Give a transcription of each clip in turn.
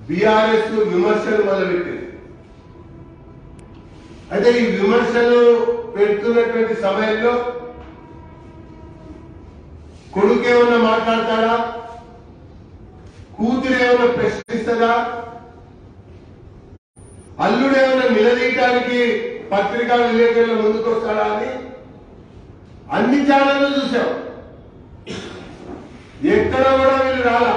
BRS విమర్శలు మొదలుపెట్టింది అయితే ఈ విమర్శలు పెడుతున్నటువంటి సమయంలో కొడుకు ఏమన్నా మాట్లాడతాడా కూతురు ఏమైనా ప్రశ్నిస్తుందా అల్లుడు ఏమైనా నిలదీయటానికి పత్రికా విలేకరుల ముందుకు వస్తాడా అని అన్ని ఛానళ్ళు చూసాం ఎక్కడ కూడా వీళ్ళు రాలా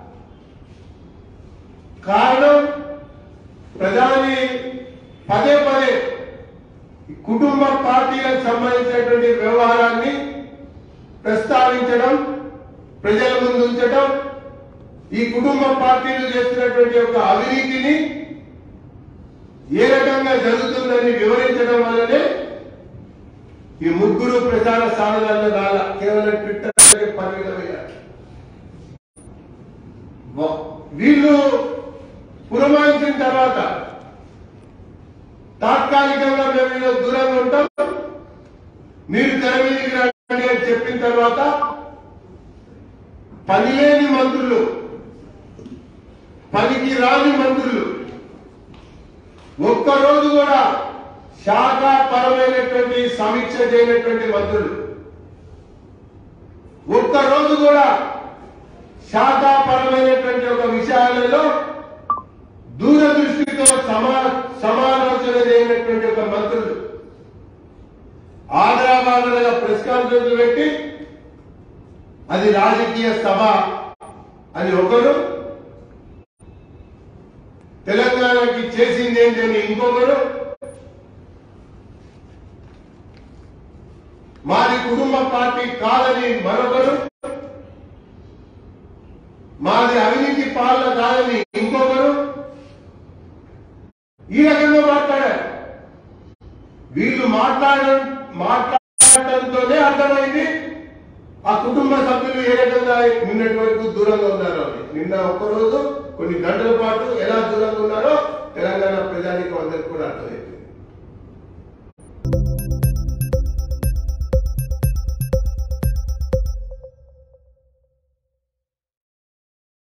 కారణం ప్రధాని పదే పదే ఈ కుటుంబ పార్టీలకు సంబంధించినటువంటి వ్యవహారాన్ని ప్రస్తావించడం ప్రజల ముందు ఉంచడం ఈ కుటుంబ పార్టీలు చేస్తున్నటువంటి యొక్క అవినీతిని ఏ రకంగా జరుగుతుందని వివరించడం వల్లనే ఈ ముగ్గురు ప్రచార సాధనాల్లో రాల కేవలం ట్విట్టర్ పరిమితమయ్యారు వా- వీళ్ళు పురమాయించిన తర్వాత తాత్కాలికంగా మేము ఈరోజు దూరంగా ఉంటాం మీరు తెర మీదకి రండి అని చెప్పిన తర్వాత పనిలేని మంత్రులు పనికి రాని మంత్రులు ఒక్కరోజు కూడా శాఖాపరమైనటువంటి సమీక్ష చేయనటువంటి మంత్రులు ఒక్కరోజు కూడా శాఖాపరమైనటువంటి ఒక విషయాలలో దూరదృష్టితో సమా సమాలోచన చేయనటువంటి ఒక మంత్రులు ఆదరాబాదలుగా ప్రెస్ కాన్ఫరెన్స్ పెట్టి అది రాజకీయ సభ అని ఒకరు తెలంగాణకి చేసింది ఏంటని ఇంకొకరు మాది కుటుంబ పార్టీ కాదని మరొకరు మాది అవినీతి పాలన కాదని ఇంకొకరు ఈ రకంగా మాట్లాడారు వీళ్ళు మాట్లాడడం మాట్లాడటంతోనే అర్థమైంది ఆ కుటుంబ సభ్యులు ఏ రకంగా నిన్నటి వరకు దూరంగా ఉన్నారో అని నిన్న ఒక్కరోజు కొన్ని గంటల పాటు ఎలా దూరంగా ఉన్నారో తెలంగాణ ప్రజానికి అందరికి కూడా అర్థమైంది